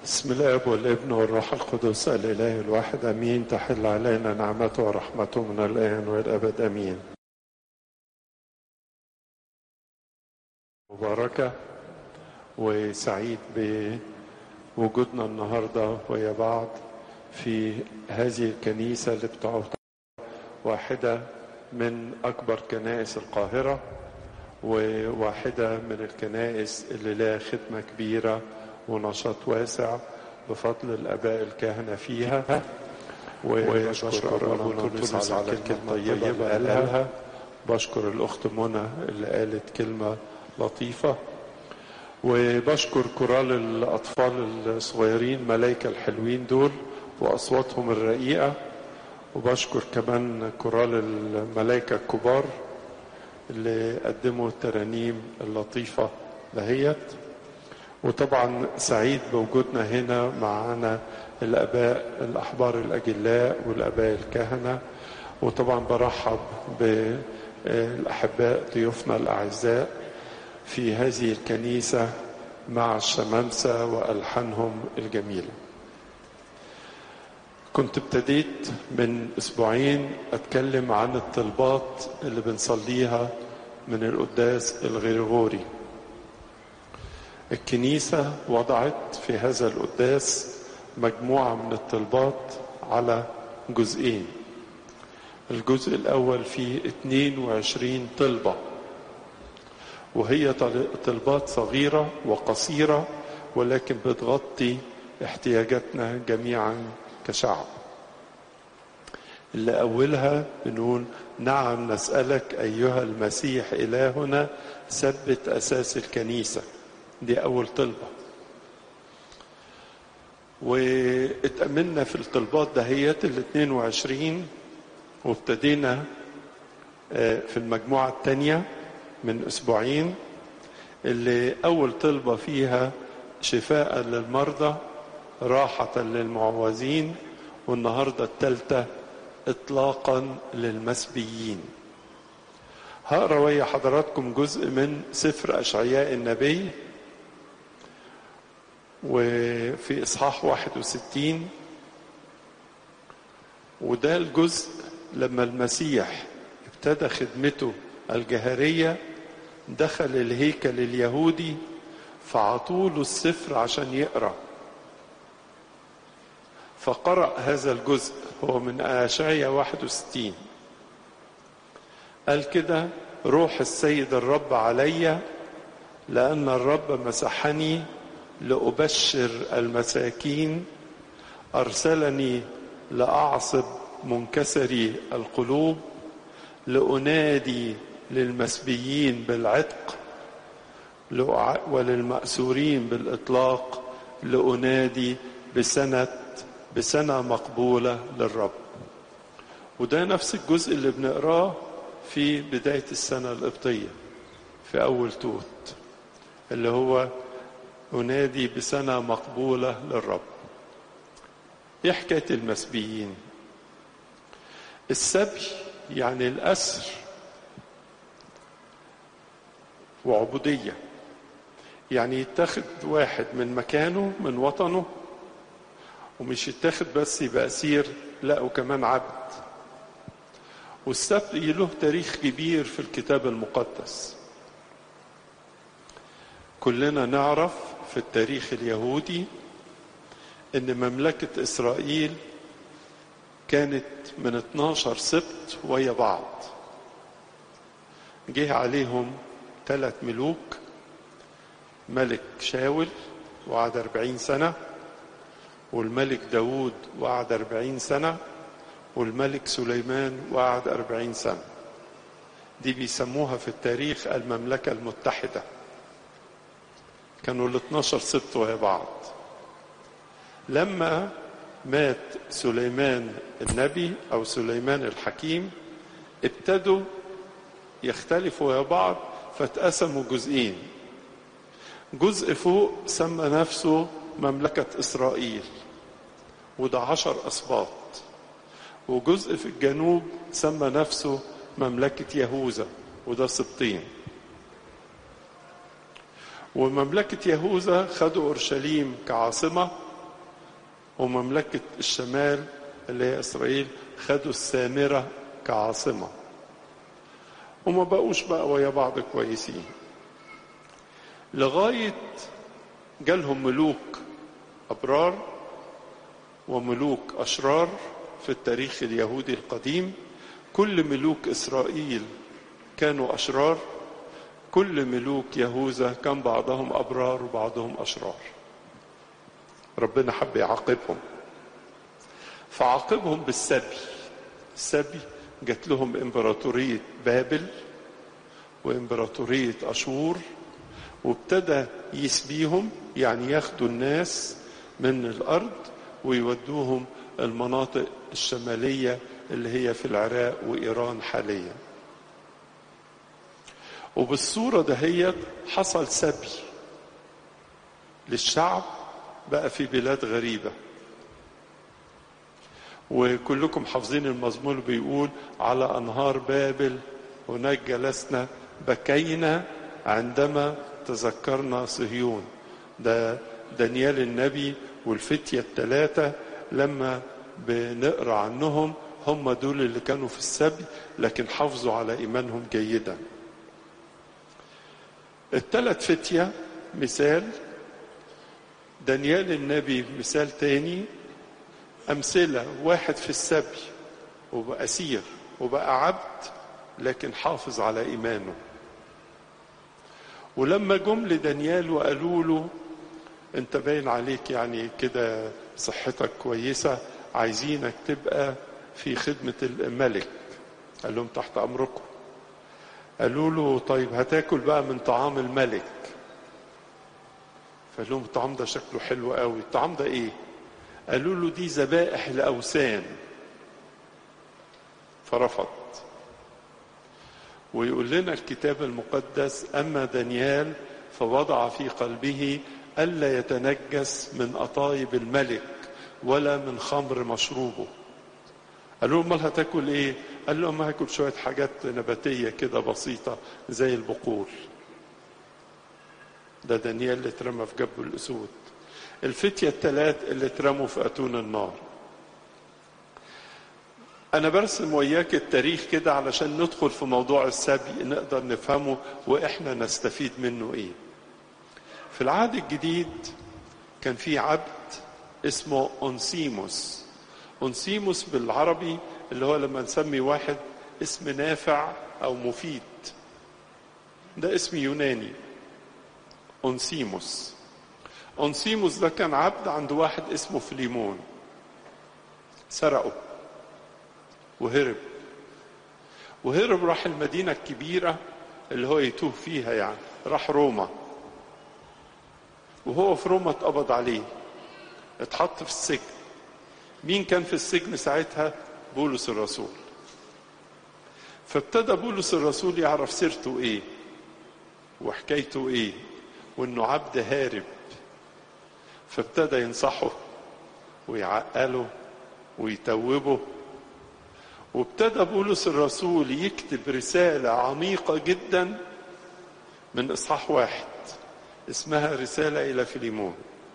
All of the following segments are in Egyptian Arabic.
بسم الاب والابن والروح القدس الاله الواحد امين تحل علينا نعمته ورحمته من الان والابد امين مباركه وسعيد بوجودنا النهارده ويا بعض في هذه الكنيسه اللي بتعتبر واحده من اكبر كنائس القاهره وواحده من الكنائس اللي لها خدمه كبيره ونشاط واسع بفضل الاباء الكهنه فيها وبشكر ابونا تونس على الكلمه الطيبه اللي قالها بشكر الاخت منى اللي قالت كلمه لطيفه وبشكر كورال الاطفال الصغيرين ملايكه الحلوين دول واصواتهم الرقيقه وبشكر كمان كورال الملايكه الكبار اللي قدموا الترانيم اللطيفه دهيت وطبعا سعيد بوجودنا هنا معنا الاباء الاحبار الاجلاء والاباء الكهنه وطبعا برحب بالاحباء ضيوفنا الاعزاء في هذه الكنيسه مع الشمامسه والحانهم الجميله كنت ابتديت من اسبوعين اتكلم عن الطلبات اللي بنصليها من القداس الغريغوري الكنيسة وضعت في هذا القداس مجموعة من الطلبات على جزئين الجزء الأول فيه 22 طلبة وهي طلبات صغيرة وقصيرة ولكن بتغطي احتياجاتنا جميعا كشعب اللي أولها بنقول نعم نسألك أيها المسيح إلهنا ثبت أساس الكنيسة دي أول طلبة واتأملنا في الطلبات دهيت ال 22 وابتدينا في المجموعة الثانية من أسبوعين اللي أول طلبة فيها شفاء للمرضى راحة للمعوزين والنهاردة الثالثة إطلاقا للمسبيين هقرا ويا حضراتكم جزء من سفر أشعياء النبي وفي إصحاح 61 وده الجزء لما المسيح ابتدى خدمته الجهرية دخل الهيكل اليهودي فعطوله السفر عشان يقرأ فقرأ هذا الجزء هو من أشعية 61 قال كده روح السيد الرب علي لأن الرب مسحني لأبشر المساكين أرسلني لأعصب منكسري القلوب لأنادي للمسبيين بالعتق وللمأسورين بالإطلاق لأنادي بسنة بسنة مقبولة للرب وده نفس الجزء اللي بنقراه في بداية السنة القبطية في أول توت اللي هو أنادي بسنة مقبولة للرب إيه حكاية المسبيين السبي يعني الأسر وعبودية يعني يتاخد واحد من مكانه من وطنه ومش يتاخد بس يبقى أسير لا وكمان عبد والسبي له تاريخ كبير في الكتاب المقدس كلنا نعرف في التاريخ اليهودي ان مملكة اسرائيل كانت من 12 سبت ويا بعض جه عليهم ثلاث ملوك ملك شاول وقعد أربعين سنة والملك داود وقعد أربعين سنة والملك سليمان وقعد أربعين سنة دي بيسموها في التاريخ المملكة المتحدة كانوا ال 12 سبت ويا بعض لما مات سليمان النبي او سليمان الحكيم ابتدوا يختلفوا ويا بعض فاتقسموا جزئين جزء فوق سمى نفسه مملكة إسرائيل وده عشر أسباط وجزء في الجنوب سمى نفسه مملكة يهوذا وده سبطين ومملكة يهوذا خدوا أورشليم كعاصمة ومملكة الشمال اللي هي إسرائيل خدوا السامرة كعاصمة وما بقوش بقى ويا بعض كويسين لغاية جالهم ملوك أبرار وملوك أشرار في التاريخ اليهودي القديم كل ملوك إسرائيل كانوا أشرار كل ملوك يهوذا كان بعضهم أبرار وبعضهم أشرار ربنا حب يعاقبهم فعاقبهم بالسبي السبي جات لهم إمبراطورية بابل وإمبراطورية أشور وابتدى يسبيهم يعني ياخدوا الناس من الأرض ويودوهم المناطق الشمالية اللي هي في العراق وإيران حاليا وبالصورة دهيت حصل سبي للشعب بقى في بلاد غريبة وكلكم حافظين المزمور بيقول على أنهار بابل هناك جلسنا بكينا عندما تذكرنا صهيون ده دانيال النبي والفتية الثلاثة لما بنقرا عنهم هم دول اللي كانوا في السبي لكن حافظوا على ايمانهم جيدا الثلاث فتية مثال دانيال النبي مثال تاني أمثلة واحد في السبي وبقى أسير وبقى عبد لكن حافظ على إيمانه ولما جم لدانيال وقالوا له انت باين عليك يعني كده صحتك كويسة عايزينك تبقى في خدمة الملك قال لهم تحت أمركم قالوا له طيب هتاكل بقى من طعام الملك فقال لهم الطعام ده شكله حلو قوي الطعام ده ايه قالوا له دي ذبائح لأوثان فرفض ويقول لنا الكتاب المقدس أما دانيال فوضع في قلبه ألا يتنجس من أطايب الملك ولا من خمر مشروبه قال لهم امال هتاكل ايه قال لهم هاكل شويه حاجات نباتيه كده بسيطه زي البقول ده دانيال اللي اترمى في جب الاسود الفتيه الثلاث اللي اترموا في اتون النار انا برسم وياك التاريخ كده علشان ندخل في موضوع السبي نقدر نفهمه واحنا نستفيد منه ايه في العهد الجديد كان في عبد اسمه أنسيموس أنسيموس بالعربي اللي هو لما نسمي واحد اسم نافع أو مفيد ده اسم يوناني أنسيموس أنسيموس ده كان عبد عند واحد اسمه فليمون سرقه وهرب وهرب راح المدينة الكبيرة اللي هو يتوه فيها يعني راح روما وهو في روما اتقبض عليه اتحط في السجن مين كان في السجن ساعتها بولس الرسول فابتدى بولس الرسول يعرف سيرته ايه وحكايته ايه وانه عبد هارب فابتدى ينصحه ويعقله ويتوبه وابتدى بولس الرسول يكتب رسالة عميقة جدا من إصحاح واحد اسمها رسالة إلى فيليمون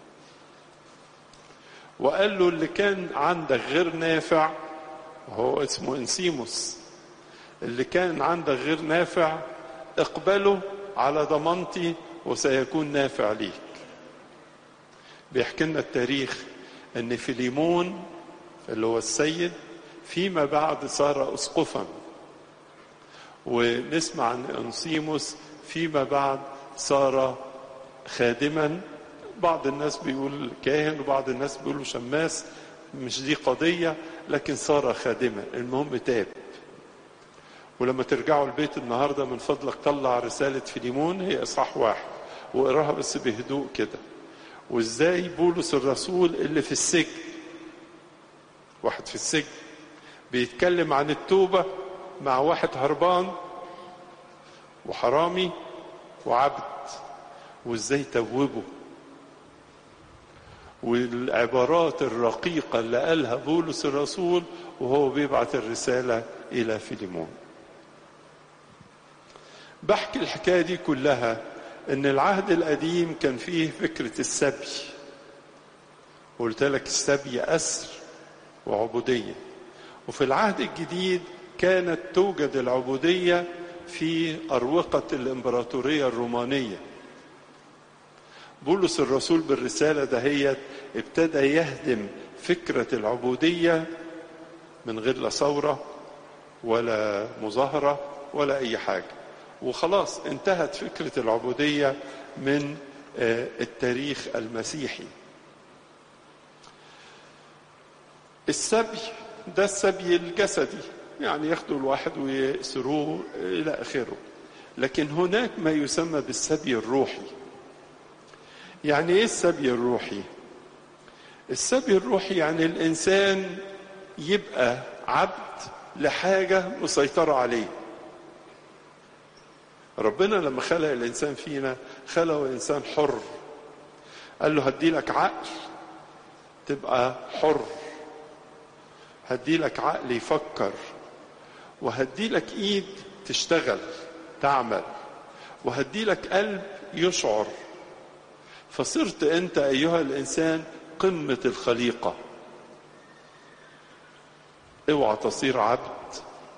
وقال له اللي كان عندك غير نافع هو اسمه انسيموس اللي كان عندك غير نافع اقبله على ضمانتي وسيكون نافع ليك بيحكي لنا التاريخ ان فيليمون اللي هو السيد فيما بعد صار اسقفا ونسمع عن انسيموس فيما بعد صار خادما بعض الناس بيقول كاهن وبعض الناس بيقولوا شماس مش دي قضية لكن صار خادما المهم تاب ولما ترجعوا البيت النهاردة من فضلك طلع رسالة فيليمون هي إصحاح واحد واقراها بس بهدوء كده وازاي بولس الرسول اللي في السجن واحد في السجن بيتكلم عن التوبة مع واحد هربان وحرامي وعبد وازاي توبه والعبارات الرقيقة اللي قالها بولس الرسول وهو بيبعت الرسالة إلى فيليمون بحكي الحكاية دي كلها إن العهد القديم كان فيه فكرة السبي قلت لك السبي أسر وعبودية وفي العهد الجديد كانت توجد العبودية في أروقة الإمبراطورية الرومانية بولس الرسول بالرسالة دهيت ابتدى يهدم فكرة العبودية من غير لا ثورة ولا مظاهرة ولا أي حاجة وخلاص انتهت فكرة العبودية من التاريخ المسيحي السبي ده السبي الجسدي يعني ياخدوا الواحد ويأسروه إلى آخره لكن هناك ما يسمى بالسبي الروحي يعني ايه السبي الروحي السبي الروحي يعني الانسان يبقى عبد لحاجه مسيطره عليه ربنا لما خلق الانسان فينا خلقه انسان حر قال له هدي لك عقل تبقى حر هدي لك عقل يفكر وهدي لك ايد تشتغل تعمل وهدي لك قلب يشعر فصرت انت ايها الانسان قمه الخليقه اوعى تصير عبد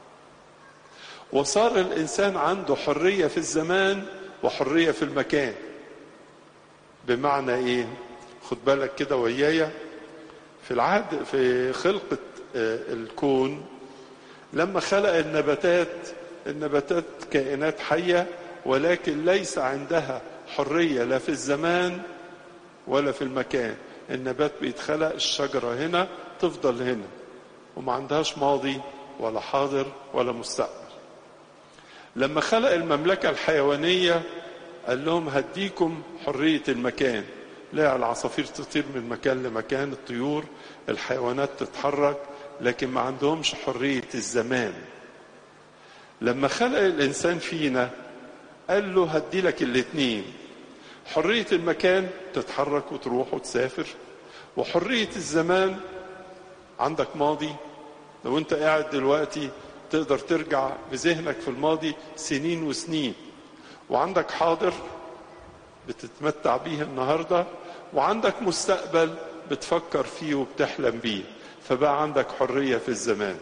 وصار الانسان عنده حريه في الزمان وحريه في المكان بمعنى ايه خد بالك كده ويايا في العهد في خلقه الكون لما خلق النباتات النباتات كائنات حيه ولكن ليس عندها حريه لا في الزمان ولا في المكان النبات بيتخلق الشجره هنا تفضل هنا وما عندهاش ماضي ولا حاضر ولا مستقبل لما خلق المملكه الحيوانيه قال لهم هديكم حريه المكان لا العصافير تطير من مكان لمكان الطيور الحيوانات تتحرك لكن ما عندهمش حريه الزمان لما خلق الانسان فينا قال له هدي لك الاثنين حرية المكان تتحرك وتروح وتسافر وحرية الزمان عندك ماضي لو انت قاعد دلوقتي تقدر ترجع بذهنك في الماضي سنين وسنين وعندك حاضر بتتمتع بيه النهاردة وعندك مستقبل بتفكر فيه وبتحلم بيه فبقى عندك حرية في الزمان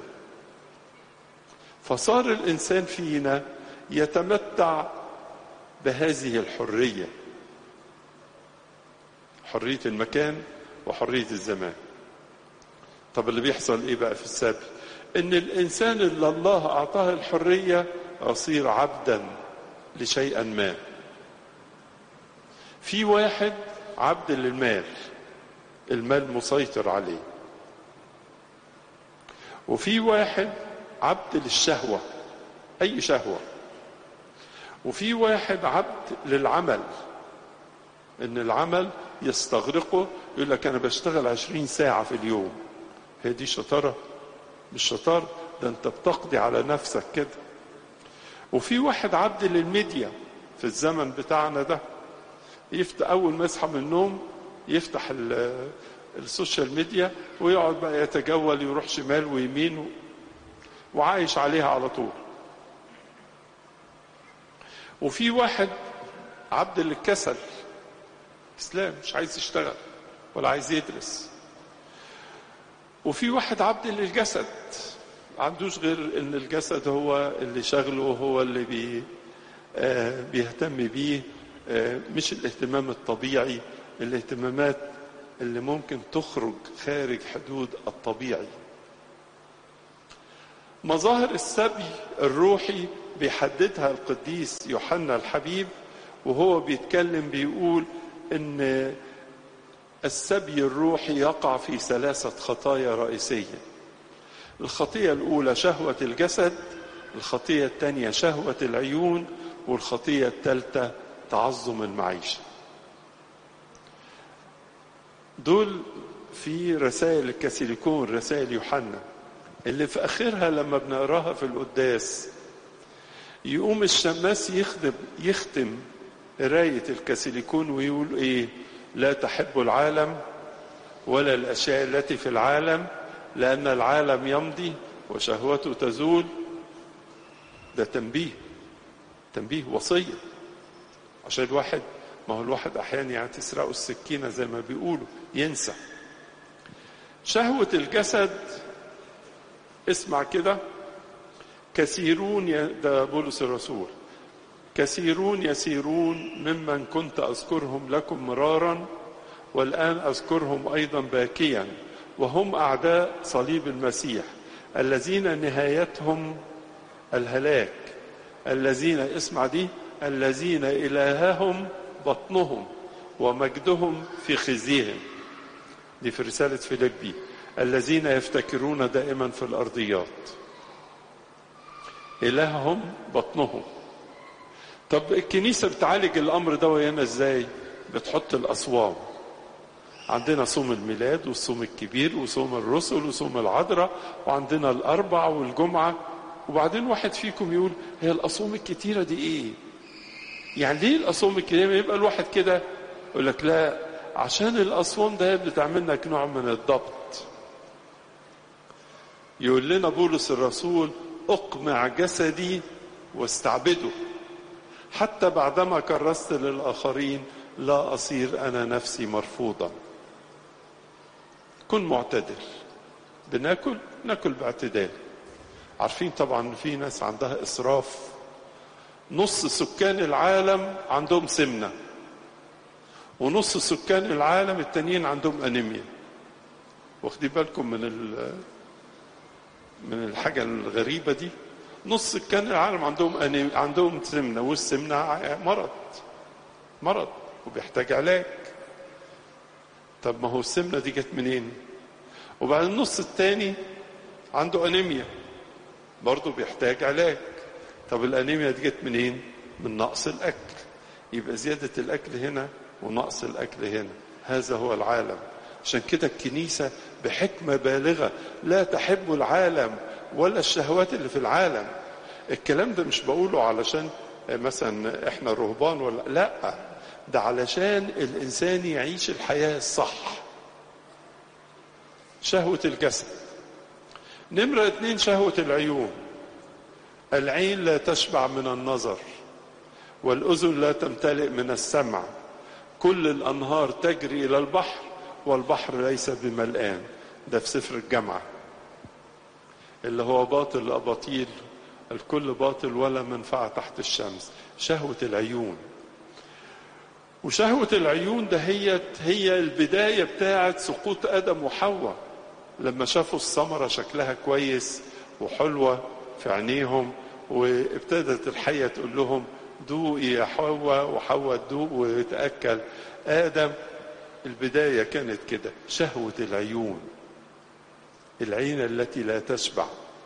فصار الإنسان فينا يتمتع بهذه الحرية حرية المكان وحرية الزمان طب اللي بيحصل ايه بقى في السبي ان الانسان اللي الله اعطاه الحرية يصير عبدا لشيئا ما في واحد عبد للمال المال مسيطر عليه وفي واحد عبد للشهوة اي شهوة وفي واحد عبد للعمل ان العمل يستغرقه يقول لك انا بشتغل عشرين ساعة في اليوم هي دي شطارة مش شطارة ده انت بتقضي على نفسك كده وفي واحد عبد للميديا في الزمن بتاعنا ده يفتح اول ما يصحى من النوم يفتح السوشيال ميديا ويقعد بقى يتجول يروح شمال ويمين وعايش عليها على طول وفي واحد عبد للكسل اسلام مش عايز يشتغل ولا عايز يدرس وفي واحد عبد للجسد ما عندوش غير ان الجسد هو اللي شغله هو اللي بي آه بيهتم بيه آه مش الاهتمام الطبيعي الاهتمامات اللي ممكن تخرج خارج حدود الطبيعي مظاهر السبي الروحي بيحددها القديس يوحنا الحبيب وهو بيتكلم بيقول ان السبي الروحي يقع في ثلاثة خطايا رئيسية الخطية الأولى شهوة الجسد الخطية الثانية شهوة العيون والخطية الثالثة تعظم المعيشة دول في رسائل الكاثوليكون رسائل يوحنا اللي في آخرها لما بنقراها في القداس يقوم الشماس يخدم يختم قراية الكاثوليكون ويقول ايه لا تحب العالم ولا الاشياء التي في العالم لان العالم يمضي وشهوته تزول ده تنبيه تنبيه وصيه عشان الواحد ما هو الواحد احيانا يعني تسرقه السكينه زي ما بيقولوا ينسى شهوة الجسد اسمع كده كثيرون ي... ده بولس الرسول كثيرون يسيرون ممن كنت أذكرهم لكم مرارا والآن أذكرهم أيضا باكيا وهم أعداء صليب المسيح الذين نهايتهم الهلاك الذين اسمع دي الذين إلههم بطنهم ومجدهم في خزيهم دي في رسالة فيليبي الذين يفتكرون دائما في الأرضيات إلههم بطنهم طب الكنيسة بتعالج الأمر ده ويانا إزاي بتحط الأصوام عندنا صوم الميلاد والصوم الكبير وصوم الرسل وصوم العذراء وعندنا الأربع والجمعة وبعدين واحد فيكم يقول هي الأصوم الكتيرة دي إيه يعني ليه الأصوم الكتيرة يبقى الواحد كده يقول لك لا عشان الأصوام ده بتعمل لك نوع من الضبط يقول لنا بولس الرسول اقمع جسدي واستعبده حتى بعدما كرست للآخرين لا أصير أنا نفسي مرفوضا كن معتدل بناكل ناكل باعتدال عارفين طبعا في ناس عندها إسراف نص سكان العالم عندهم سمنة ونص سكان العالم التانيين عندهم أنيميا واخدين بالكم من من الحاجة الغريبة دي نص سكان العالم عندهم أنيم... عندهم سمنة والسمنة مرض مرض وبيحتاج علاج طب ما هو السمنة دي جت منين وبعد النص التاني عنده أنيميا برضه بيحتاج علاج طب الأنيميا دي جت منين من نقص الأكل يبقى زيادة الأكل هنا ونقص الأكل هنا هذا هو العالم عشان كده الكنيسة بحكمة بالغة لا تحب العالم ولا الشهوات اللي في العالم الكلام ده مش بقوله علشان مثلا احنا رهبان ولا لا ده علشان الانسان يعيش الحياة الصح شهوة الجسد نمرة اتنين شهوة العيون العين لا تشبع من النظر والأذن لا تمتلئ من السمع كل الأنهار تجري إلى البحر والبحر ليس بملآن ده في سفر الجامعة اللي هو باطل أباطيل الكل باطل ولا منفعة تحت الشمس شهوة العيون وشهوة العيون ده هي هي البداية بتاعة سقوط آدم وحواء لما شافوا الثمرة شكلها كويس وحلوة في عينيهم وابتدت الحية تقول لهم دوقي يا حواء وحواء تدوق وتأكل آدم البداية كانت كده شهوة العيون العين التي لا تشبع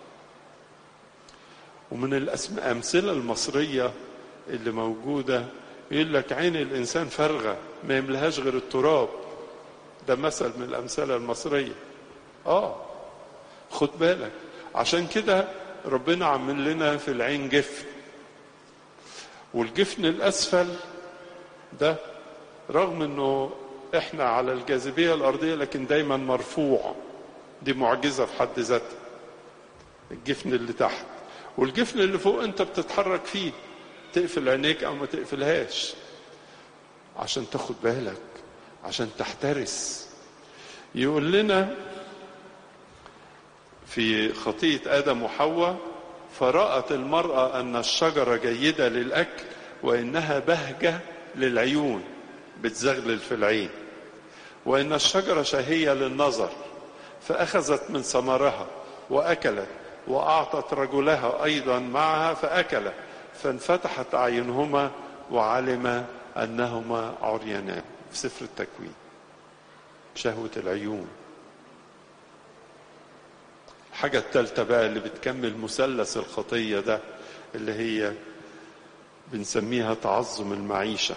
ومن الأمثلة المصرية اللي موجودة يقول لك عين الإنسان فارغة ما يملهاش غير التراب ده مثل من الأمثلة المصرية آه خد بالك عشان كده ربنا عامل لنا في العين جفن والجفن الأسفل ده رغم انه احنا على الجاذبية الأرضية لكن دايما مرفوع دي معجزة في حد ذاتها الجفن اللي تحت والجفن اللي فوق انت بتتحرك فيه تقفل عينيك او ما تقفلهاش عشان تاخد بالك عشان تحترس يقول لنا في خطية آدم وحواء فرأت المرأة أن الشجرة جيدة للأكل وإنها بهجة للعيون بتزغلل في العين وإن الشجرة شهية للنظر فأخذت من ثمرها وأكلت وأعطت رجلها أيضا معها فأكل فانفتحت أعينهما وعلم أنهما عريانان في سفر التكوين شهوة العيون الحاجة الثالثة بقى اللي بتكمل مثلث الخطية ده اللي هي بنسميها تعظم المعيشة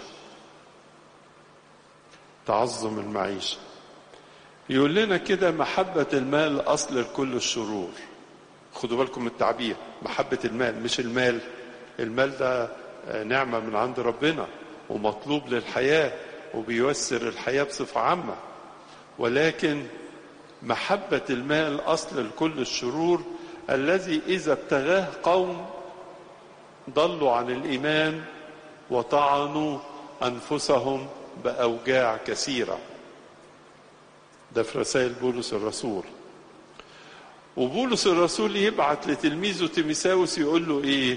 تعظم المعيشة يقول لنا كده محبة المال أصل لكل الشرور خدوا بالكم من التعبير محبة المال مش المال المال ده نعمة من عند ربنا ومطلوب للحياة وبييسر الحياة بصفة عامة ولكن محبة المال أصل لكل الشرور الذي إذا ابتغاه قوم ضلوا عن الإيمان وطعنوا أنفسهم بأوجاع كثيرة ده في رسائل بولس الرسول وبولس الرسول يبعت لتلميذه تيميساوس يقول له ايه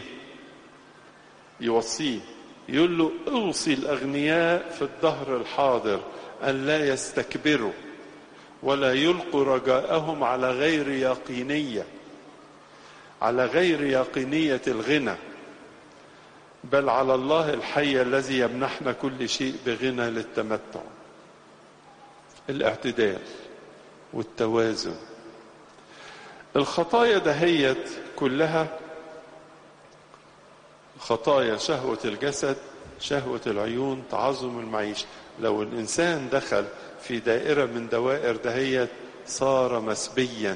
يوصيه يقول له اوصي الاغنياء في الدهر الحاضر ان لا يستكبروا ولا يلقوا رجاءهم على غير يقينيه على غير يقينيه الغنى بل على الله الحي الذي يمنحنا كل شيء بغنى للتمتع الاعتدال والتوازن الخطايا دهيت كلها خطايا شهوة الجسد شهوة العيون تعظم المعيشة لو الإنسان دخل في دائرة من دوائر دهيت صار مسبيا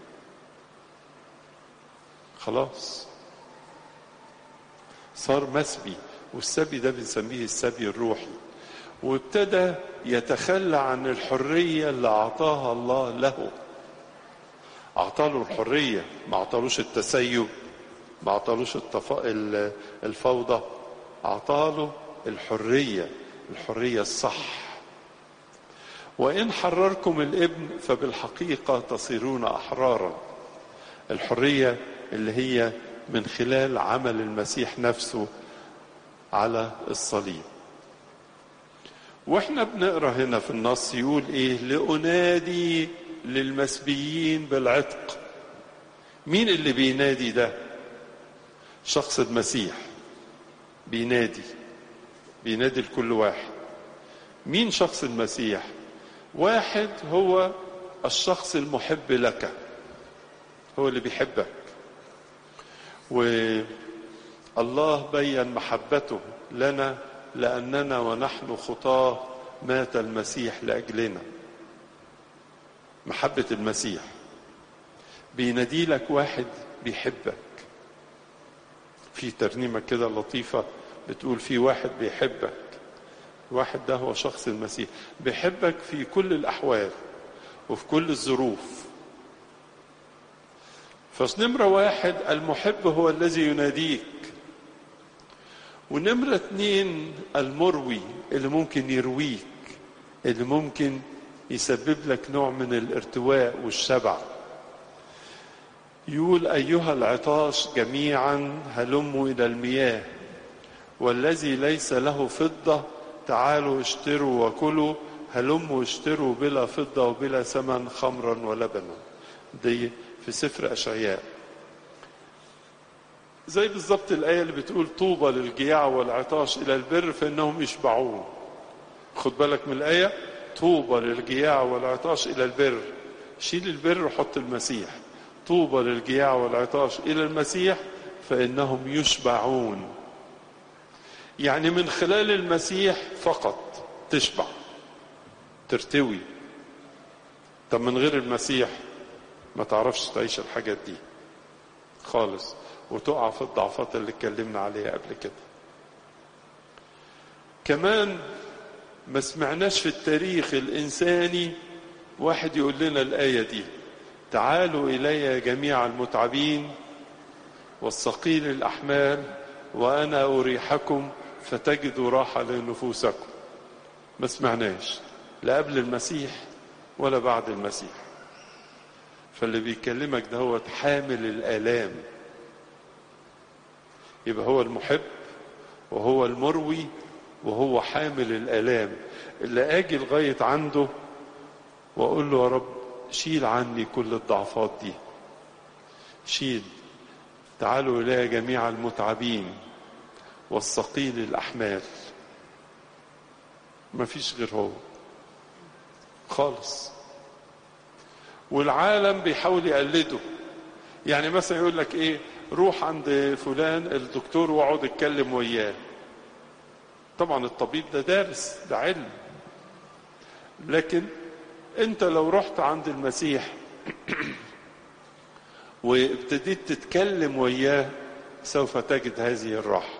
خلاص صار مسبي والسبي ده بنسميه السبي الروحي وابتدى يتخلى عن الحرية اللي أعطاها الله له أعطاله الحرية ما أعطالوش التسيب ما أعطالوش التف... الفوضى أعطاله الحرية الحرية الصح وإن حرركم الابن فبالحقيقة تصيرون أحرارا الحرية اللي هي من خلال عمل المسيح نفسه على الصليب واحنا بنقرا هنا في النص يقول ايه لانادي للمسبيين بالعتق مين اللي بينادي ده شخص المسيح بينادي بينادي لكل واحد مين شخص المسيح واحد هو الشخص المحب لك هو اللي بيحبك والله بين محبته لنا لأننا ونحن خطاة مات المسيح لأجلنا محبة المسيح بينادي لك واحد بيحبك في ترنيمة كده لطيفة بتقول في واحد بيحبك الواحد ده هو شخص المسيح بيحبك في كل الأحوال وفي كل الظروف فنمرة واحد المحب هو الذي يناديك ونمرة اتنين المروي اللي ممكن يرويك اللي ممكن يسبب لك نوع من الارتواء والشبع يقول أيها العطاش جميعا هلموا إلى المياه والذي ليس له فضة تعالوا اشتروا وكلوا هلموا اشتروا بلا فضة وبلا ثمن خمرا ولبنا دي في سفر أشعياء زي بالظبط الآية اللي بتقول طوبى للجياع والعطاش إلى البر فإنهم يشبعون خد بالك من الآية طوبى للجياع والعطاش إلى البر شيل البر وحط المسيح طوبى للجياع والعطاش إلى المسيح فإنهم يشبعون يعني من خلال المسيح فقط تشبع ترتوي طب من غير المسيح ما تعرفش تعيش الحاجات دي خالص وتقع في الضعفات اللي اتكلمنا عليها قبل كده كمان ما سمعناش في التاريخ الإنساني واحد يقول لنا الآية دي تعالوا إلي جميع المتعبين والثقيل الأحمال وأنا أريحكم فتجدوا راحة لنفوسكم ما سمعناش لا قبل المسيح ولا بعد المسيح فاللي بيكلمك ده هو حامل الآلام يبقى هو المحب وهو المروي وهو حامل الآلام اللي أجي لغاية عنده وأقول له يا رب شيل عني كل الضعفات دي شيل تعالوا إلي جميع المتعبين والثقيل الأحمال ما فيش غير هو خالص والعالم بيحاول يقلده يعني مثلا يقول لك ايه روح عند فلان الدكتور واقعد اتكلم وياه طبعا الطبيب ده دارس ده علم لكن انت لو رحت عند المسيح وابتديت تتكلم وياه سوف تجد هذه الراحه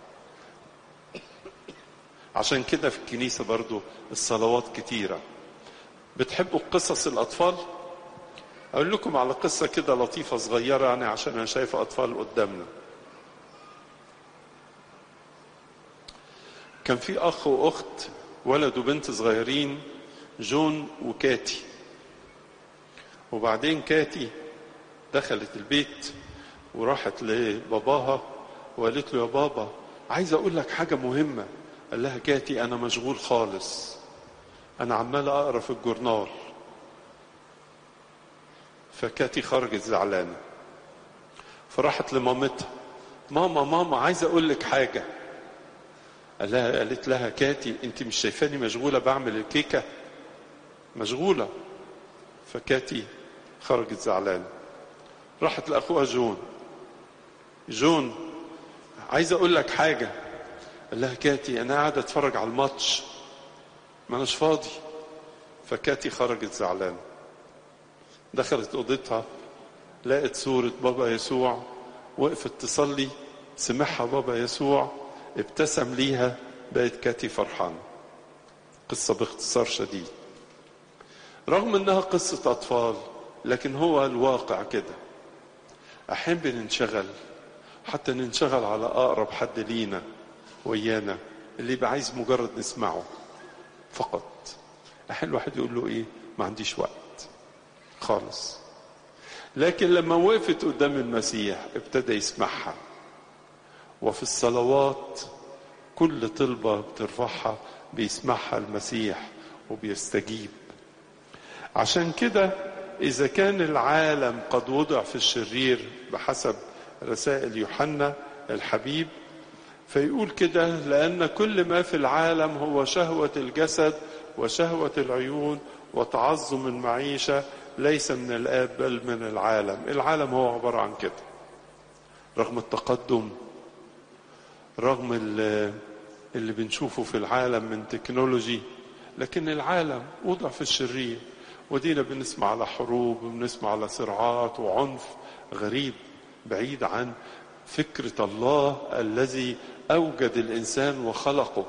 عشان كده في الكنيسه برضو الصلوات كتيره بتحبوا قصص الاطفال اقول لكم على قصه كده لطيفه صغيره يعني عشان انا شايف اطفال قدامنا كان في اخ واخت ولد وبنت صغيرين جون وكاتي وبعدين كاتي دخلت البيت وراحت لباباها وقالت له يا بابا عايز اقول لك حاجة مهمة قال لها كاتي انا مشغول خالص انا عمال اقرا في الجورنال فكاتي خرجت زعلانة فراحت لمامتها ماما ماما عايز اقول لك حاجة قال لها قالت لها كاتي انت مش شايفاني مشغولة بعمل الكيكة مشغولة فكاتي خرجت زعلانة راحت لأخوها جون جون عايز أقول لك حاجة قال لها كاتي أنا قاعد أتفرج على الماتش ما أناش فاضي فكاتي خرجت زعلانة دخلت أوضتها لقت صورة بابا يسوع وقفت تصلي سمعها بابا يسوع ابتسم ليها بقت كاتي فرحانة قصة باختصار شديد رغم انها قصة اطفال لكن هو الواقع كده احيانا بننشغل حتى ننشغل على اقرب حد لينا ويانا اللي يبقى عايز مجرد نسمعه فقط احيانا الواحد يقول له ايه ما عنديش وقت خالص لكن لما وقفت قدام المسيح ابتدى يسمعها وفي الصلوات كل طلبة بترفعها بيسمعها المسيح وبيستجيب عشان كده إذا كان العالم قد وضع في الشرير بحسب رسائل يوحنا الحبيب فيقول كده لأن كل ما في العالم هو شهوة الجسد وشهوة العيون وتعظم المعيشة ليس من الآب بل من العالم العالم هو عبارة عن كده رغم التقدم رغم اللي بنشوفه في العالم من تكنولوجي لكن العالم وضع في الشرير ودينا بنسمع على حروب وبنسمع على صراعات وعنف غريب بعيد عن فكرة الله الذي أوجد الإنسان وخلقه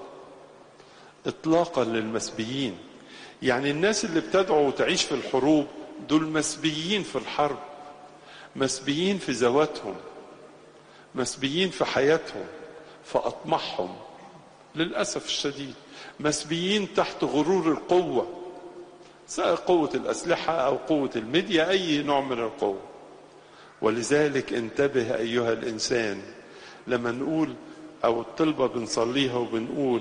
إطلاقا للمسبيين يعني الناس اللي بتدعو وتعيش في الحروب دول مسبيين في الحرب مسبيين في ذواتهم مسبيين في حياتهم في أطماعهم للأسف الشديد مسبيين تحت غرور القوة سواء قوة الأسلحة أو قوة الميديا أي نوع من القوة ولذلك انتبه أيها الإنسان لما نقول أو الطلبة بنصليها وبنقول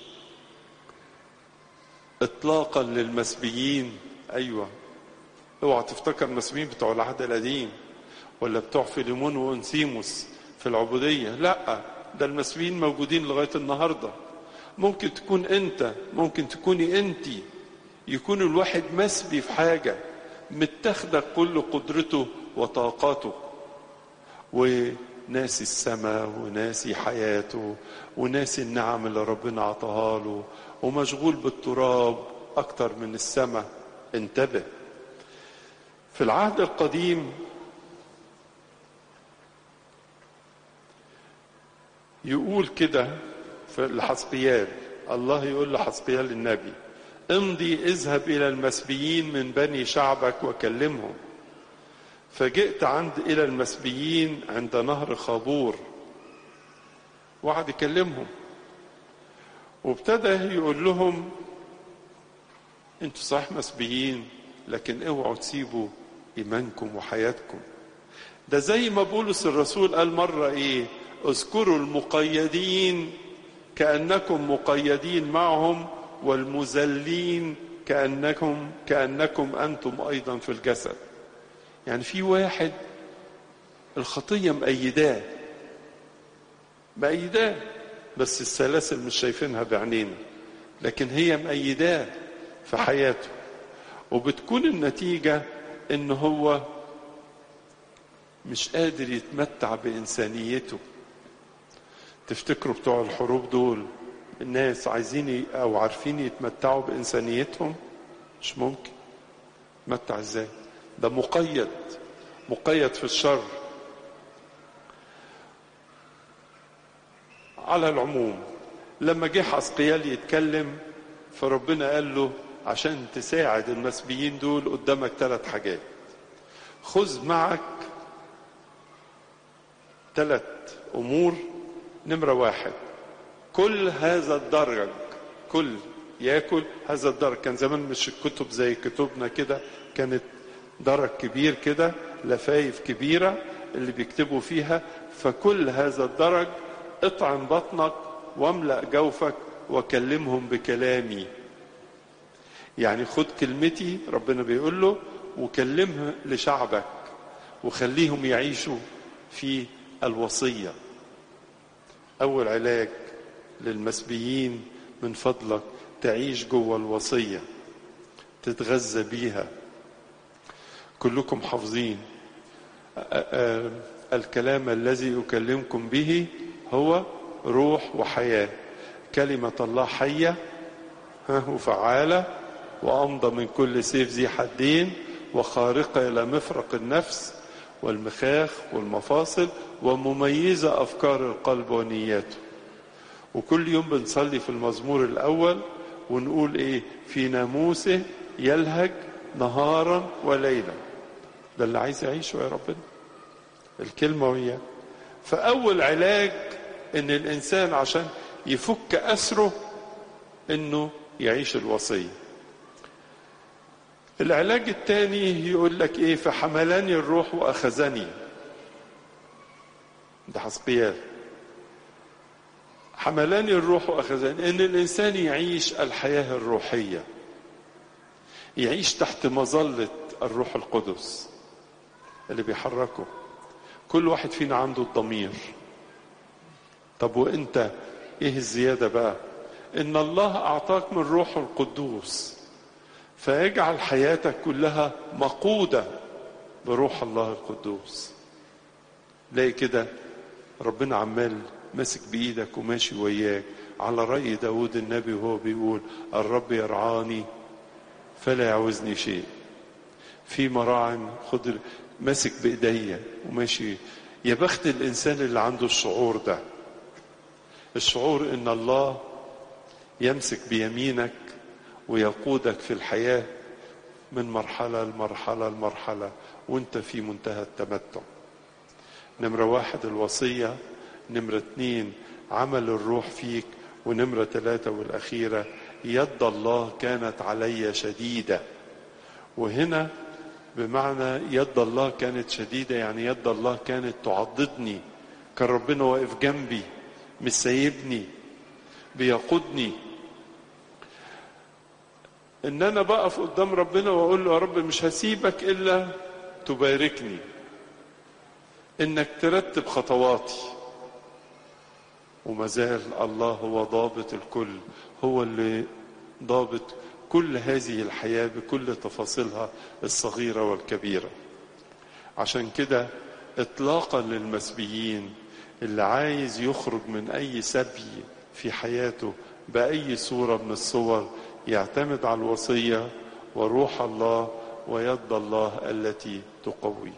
إطلاقا للمسبيين أيوة اوعى تفتكر المسبيين بتوع العهد القديم ولا بتوع فيليمون وانسيموس في العبودية لا ده المسبيين موجودين لغاية النهاردة ممكن تكون انت ممكن تكوني انت يكون الواحد مسبي في حاجة متاخدة كل قدرته وطاقاته وناسي السماء وناسي حياته وناسي النعم اللي ربنا عطاها له ومشغول بالتراب أكتر من السماء انتبه في العهد القديم يقول كده في لحسقيال الله يقول لحسقيال النبي امضي اذهب الى المسبيين من بني شعبك وكلمهم فجئت عند الى المسبيين عند نهر خابور وقعد يكلمهم وابتدى يقول لهم انتوا صحيح مسبيين لكن اوعوا تسيبوا ايمانكم وحياتكم ده زي ما بولس الرسول قال مره ايه اذكروا المقيدين كانكم مقيدين معهم والمذلين كانكم كانكم انتم ايضا في الجسد يعني في واحد الخطيه مأيداه مأيداه بس السلاسل مش شايفينها بعينينا لكن هي مأيداه في حياته وبتكون النتيجة ان هو مش قادر يتمتع بإنسانيته تفتكروا بتوع الحروب دول الناس عايزين او عارفين يتمتعوا بإنسانيتهم مش ممكن يتمتع ازاي ده مقيد مقيد في الشر على العموم لما جه حسقيال يتكلم فربنا قال له عشان تساعد المسبيين دول قدامك ثلاث حاجات خذ معك ثلاث امور نمره واحد كل هذا الدرج كل ياكل هذا الدرج كان زمان مش الكتب زي كتبنا كده كانت درج كبير كده لفايف كبيرة اللي بيكتبوا فيها فكل هذا الدرج اطعم بطنك واملأ جوفك وكلمهم بكلامي يعني خد كلمتي ربنا بيقول له وكلمها لشعبك وخليهم يعيشوا في الوصية أول علاج للمسبيين من فضلك تعيش جوه الوصية تتغذى بيها كلكم حافظين الكلام الذي أكلمكم به هو روح وحياة كلمة الله حية وفعالة وأمضى من كل سيف ذي حدين وخارقة إلى مفرق النفس والمخاخ والمفاصل ومميزة أفكار القلب ونياته وكل يوم بنصلي في المزمور الأول ونقول إيه في ناموسه يلهج نهارا وليلا ده اللي عايز يعيشه يا ربنا الكلمة وياه فأول علاج إن الإنسان عشان يفك أسره إنه يعيش الوصية العلاج الثاني يقول لك ايه فحملني الروح واخذني ده حسقيال حملني الروح واخذني ان الانسان يعيش الحياه الروحيه يعيش تحت مظله الروح القدس اللي بيحركه كل واحد فينا عنده الضمير طب وانت ايه الزياده بقى ان الله اعطاك من روحه القدوس فيجعل حياتك كلها مقودة بروح الله القدوس تلاقي كده ربنا عمال ماسك بإيدك وماشي وياك على رأي داود النبي وهو بيقول الرب يرعاني فلا يعوزني شيء في مراعم خضر ماسك بإيديا وماشي يا بخت الإنسان اللي عنده الشعور ده الشعور إن الله يمسك بيمينك ويقودك في الحياة من مرحلة لمرحلة لمرحلة وانت في منتهى التمتع نمرة واحد الوصية نمرة اتنين عمل الروح فيك ونمرة ثلاثة والأخيرة يد الله كانت علي شديدة وهنا بمعنى يد الله كانت شديدة يعني يد الله كانت تعضدني كان ربنا واقف جنبي مش سايبني بيقودني ان انا بقف قدام ربنا واقول له يا رب مش هسيبك الا تباركني انك ترتب خطواتي وما زال الله هو ضابط الكل هو اللي ضابط كل هذه الحياه بكل تفاصيلها الصغيره والكبيره عشان كده اطلاقا للمسبيين اللي عايز يخرج من اي سبي في حياته باي صوره من الصور يعتمد على الوصية وروح الله ويد الله التي تقوي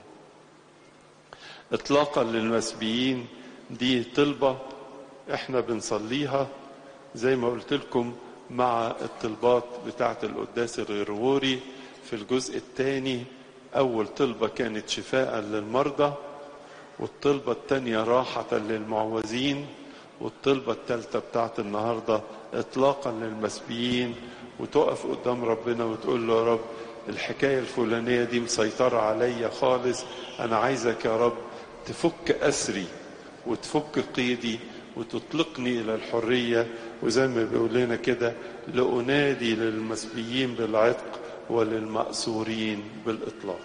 اطلاقا للمسبيين دي طلبة احنا بنصليها زي ما قلت لكم مع الطلبات بتاعة القداس الغرغوري في الجزء الثاني أول طلبة كانت شفاء للمرضى والطلبة الثانية راحة للمعوزين والطلبة الثالثة بتاعت النهاردة إطلاقا للمسبيين وتقف قدام ربنا وتقول له يا رب الحكاية الفلانية دي مسيطرة عليا خالص أنا عايزك يا رب تفك أسري وتفك قيدي وتطلقني إلى الحرية وزي ما بيقول لنا كده لأنادي للمسبيين بالعتق وللمأسورين بالإطلاق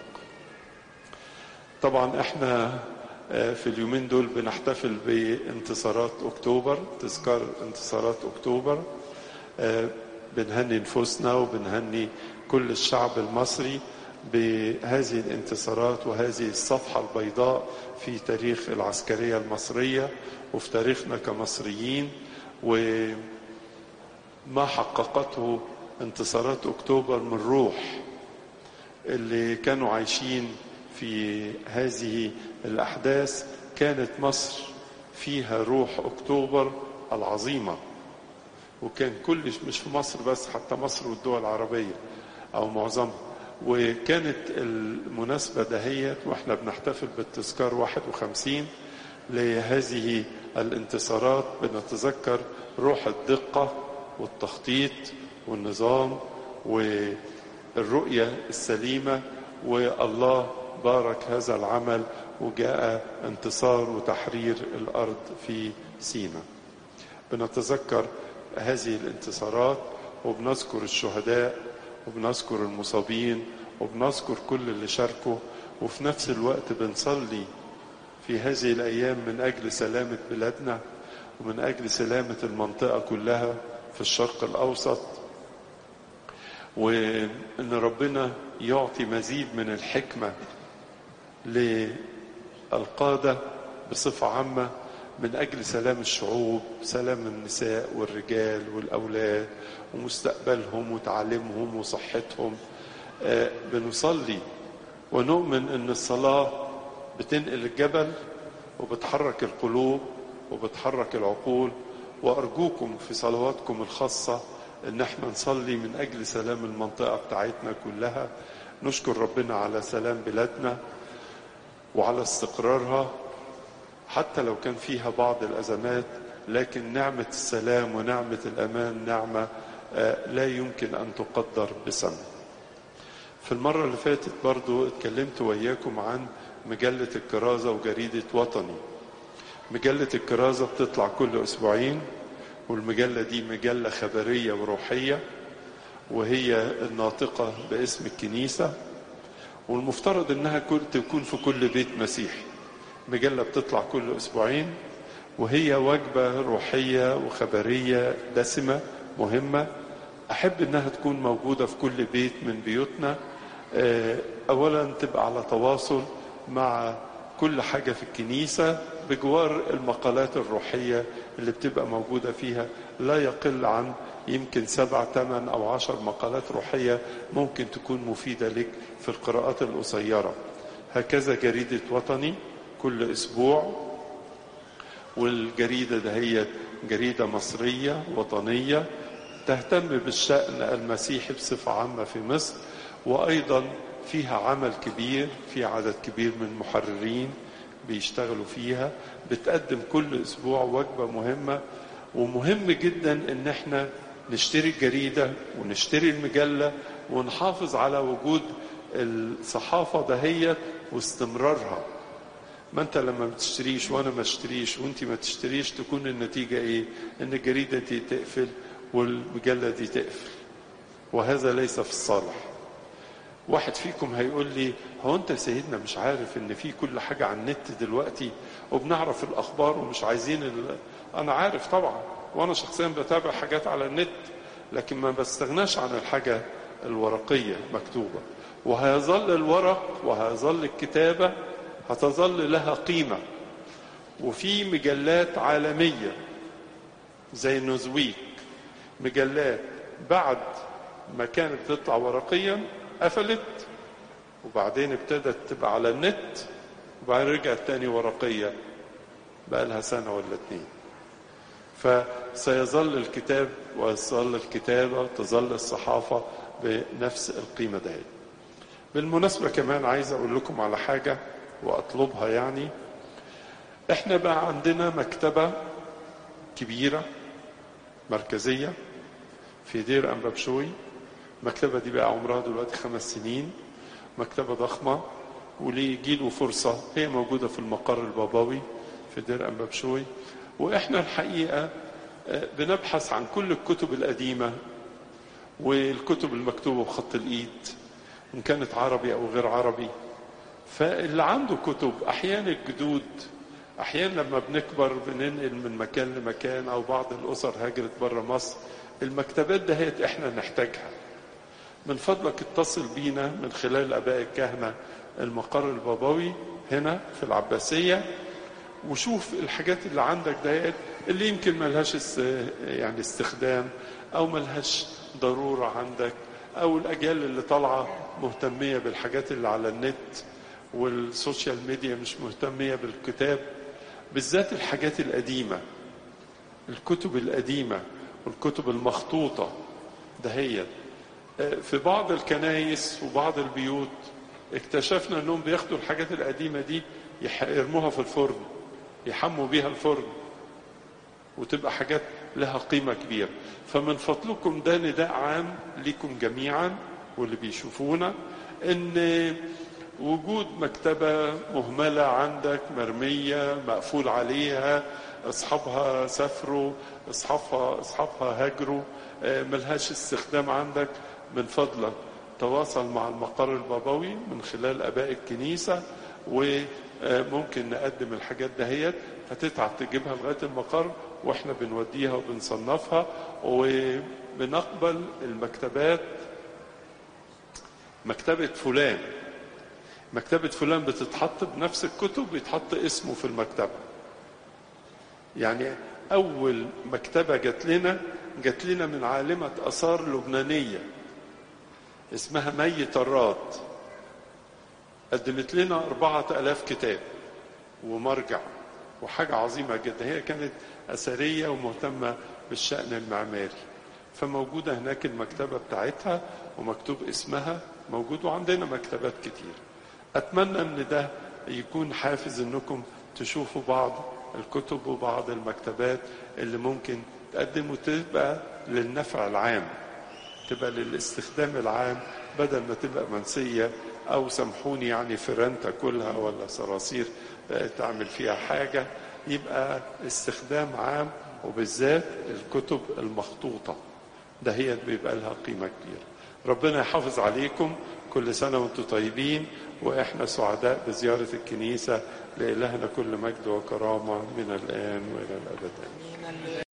طبعا احنا في اليومين دول بنحتفل بانتصارات اكتوبر تذكار انتصارات اكتوبر بنهني نفوسنا وبنهني كل الشعب المصري بهذه الانتصارات وهذه الصفحة البيضاء في تاريخ العسكرية المصرية وفي تاريخنا كمصريين وما حققته انتصارات اكتوبر من روح اللي كانوا عايشين في هذه الاحداث كانت مصر فيها روح اكتوبر العظيمه وكان كل مش في مصر بس حتى مصر والدول العربيه او معظمها وكانت المناسبه دهيت واحنا بنحتفل بالتذكار 51 لهذه الانتصارات بنتذكر روح الدقه والتخطيط والنظام والرؤيه السليمه والله بارك هذا العمل وجاء انتصار وتحرير الارض في سيناء بنتذكر هذه الانتصارات وبنذكر الشهداء وبنذكر المصابين وبنذكر كل اللي شاركوا وفي نفس الوقت بنصلي في هذه الايام من اجل سلامه بلادنا ومن اجل سلامه المنطقه كلها في الشرق الاوسط وان ربنا يعطي مزيد من الحكمه للقاده بصفه عامه من اجل سلام الشعوب سلام النساء والرجال والاولاد ومستقبلهم وتعليمهم وصحتهم آه بنصلي ونؤمن ان الصلاه بتنقل الجبل وبتحرك القلوب وبتحرك العقول وارجوكم في صلواتكم الخاصه ان احنا نصلي من اجل سلام المنطقه بتاعتنا كلها نشكر ربنا على سلام بلادنا وعلى استقرارها حتى لو كان فيها بعض الازمات لكن نعمه السلام ونعمه الامان نعمه لا يمكن ان تقدر بثمن في المره اللي فاتت برضو اتكلمت وياكم عن مجله الكرازه وجريده وطني مجله الكرازه بتطلع كل اسبوعين والمجله دي مجله خبريه وروحيه وهي الناطقه باسم الكنيسه والمفترض انها تكون في كل بيت مسيحي مجله بتطلع كل اسبوعين وهي وجبه روحيه وخبريه دسمه مهمه احب انها تكون موجوده في كل بيت من بيوتنا اولا تبقى على تواصل مع كل حاجه في الكنيسه بجوار المقالات الروحيه اللي بتبقى موجوده فيها لا يقل عن يمكن سبع ثمان او عشر مقالات روحيه ممكن تكون مفيده لك في القراءات القصيره هكذا جريده وطني كل اسبوع والجريده ده هي جريده مصريه وطنيه تهتم بالشأن المسيحي بصفة عامة في مصر وأيضا فيها عمل كبير في عدد كبير من المحررين بيشتغلوا فيها بتقدم كل أسبوع وجبة مهمة ومهم جدا إن احنا نشتري الجريدة ونشتري المجلة ونحافظ على وجود الصحافة دهيت واستمرارها ما انت لما ما تشتريش وانا ما اشتريش وانت ما تشتريش تكون النتيجة ايه ان الجريدة دي تقفل والمجلة دي تقفل وهذا ليس في الصالح واحد فيكم هيقول لي هو انت سيدنا مش عارف ان في كل حاجة على النت دلوقتي وبنعرف الاخبار ومش عايزين ال... انا عارف طبعا وانا شخصيا بتابع حاجات على النت لكن ما بستغناش عن الحاجة الورقية مكتوبة وهيظل الورق وهيظل الكتابة هتظل لها قيمة وفي مجلات عالمية زي نوزويك مجلات بعد ما كانت بتطلع ورقيا قفلت وبعدين ابتدت تبقى على النت وبعدين رجعت تاني ورقية بقى لها سنة ولا اتنين فسيظل الكتاب ويظل الكتابة تظل الصحافة بنفس القيمة دهي بالمناسبة كمان عايز أقول لكم على حاجة وأطلبها يعني احنا بقى عندنا مكتبة كبيرة مركزية في دير أنبابشوي المكتبة دي بقى عمرها دلوقتي خمس سنين مكتبة ضخمة واللي يجيله فرصة هي موجودة في المقر البابوي في دير أنبابشوي وإحنا الحقيقة بنبحث عن كل الكتب القديمة والكتب المكتوبة بخط الإيد إن كانت عربي أو غير عربي فاللي عنده كتب أحيانا الجدود أحيانا لما بنكبر بننقل من مكان لمكان أو بعض الأسر هاجرت بره مصر المكتبات دهيت إحنا نحتاجها من فضلك اتصل بينا من خلال اباء الكهنه المقر البابوي هنا في العباسيه وشوف الحاجات اللي عندك ديت اللي يمكن ملهاش يعني استخدام او ملهاش ضروره عندك او الاجيال اللي طالعه مهتميه بالحاجات اللي على النت والسوشيال ميديا مش مهتميه بالكتاب بالذات الحاجات القديمه الكتب القديمه والكتب المخطوطه دهيت في بعض الكنايس وبعض البيوت اكتشفنا انهم بياخدوا الحاجات القديمه دي يرموها في الفرن يحموا بيها الفرن وتبقى حاجات لها قيمه كبيره فمن فضلكم ده نداء عام لكم جميعا واللي بيشوفونا ان وجود مكتبة مهملة عندك مرمية مقفول عليها اصحابها سافروا اصحابها اصحابها هاجروا آه، ملهاش استخدام عندك من فضلك تواصل مع المقر البابوي من خلال اباء الكنيسة وممكن نقدم الحاجات دهيت هتتعب تجيبها لغاية المقر واحنا بنوديها وبنصنفها وبنقبل المكتبات مكتبة فلان مكتبة فلان بتتحط بنفس الكتب بيتحط اسمه في المكتبة يعني أول مكتبة جات لنا جات لنا من عالمة آثار لبنانية اسمها مي طراد قدمت لنا أربعة ألاف كتاب ومرجع وحاجة عظيمة جدا هي كانت أثرية ومهتمة بالشأن المعماري فموجودة هناك المكتبة بتاعتها ومكتوب اسمها موجود وعندنا مكتبات كتير أتمنى أن ده يكون حافز أنكم تشوفوا بعض الكتب وبعض المكتبات اللي ممكن تقدم وتبقى للنفع العام تبقى للاستخدام العام بدل ما تبقى منسية أو سامحوني يعني فيران تاكلها ولا صراصير تعمل فيها حاجة يبقى استخدام عام وبالذات الكتب المخطوطة ده هي بيبقى لها قيمة كبيرة ربنا يحافظ عليكم كل سنة وانتم طيبين وإحنا سعداء بزيارة الكنيسة لإلهنا كل مجد وكرامة من الآن وإلى الأبد آمين